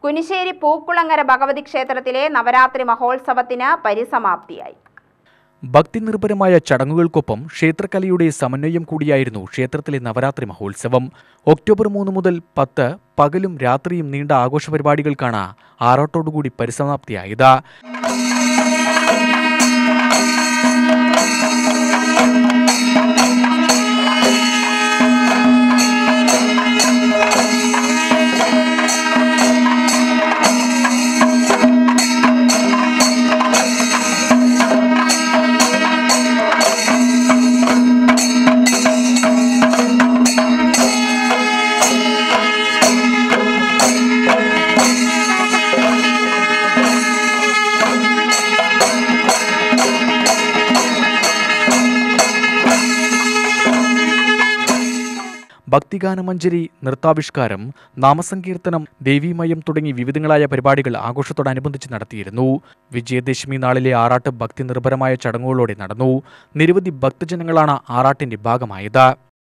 കുനിശ്ശേരി പൂക്കുളങ്ങര ഭഗവതി ക്ഷേത്രത്തിലെ നവരാത്രി മഹോത്സവത്തിന് പരിസമാപ്തിയായി ഭക്തി നിർഭരമായ ചടങ്ങുകൾക്കൊപ്പം ക്ഷേത്രകലയുടെ സമന്വയം കൂടിയായിരുന്നു ക്ഷേത്രത്തിലെ നവരാത്രി മഹോത്സവം ഒക്ടോബർ മൂന്ന് മുതൽ പത്ത് പകലും രാത്രിയും നീണ്ട ആഘോഷ പരിപാടികൾക്കാണ് ആറാട്ടോടുകൂടി പരിസമാപ്തിയായത് ഭക്തിഗാനമഞ്ജരി നൃത്താവിഷ്കാരം നാമസങ്കീർത്തനം ദേവീമയം തുടങ്ങി വിവിധങ്ങളായ പരിപാടികൾ ആഘോഷത്തോടനുബന്ധിച്ച് നടത്തിയിരുന്നു വിജയദശമി നാളിലെ ആറാട്ട് ഭക്തി നിർഭരമായ ചടങ്ങുകളോടെ നടന്നു നിരവധി ഭക്തജനങ്ങളാണ് ആറാട്ടിന്റെ ഭാഗമായത്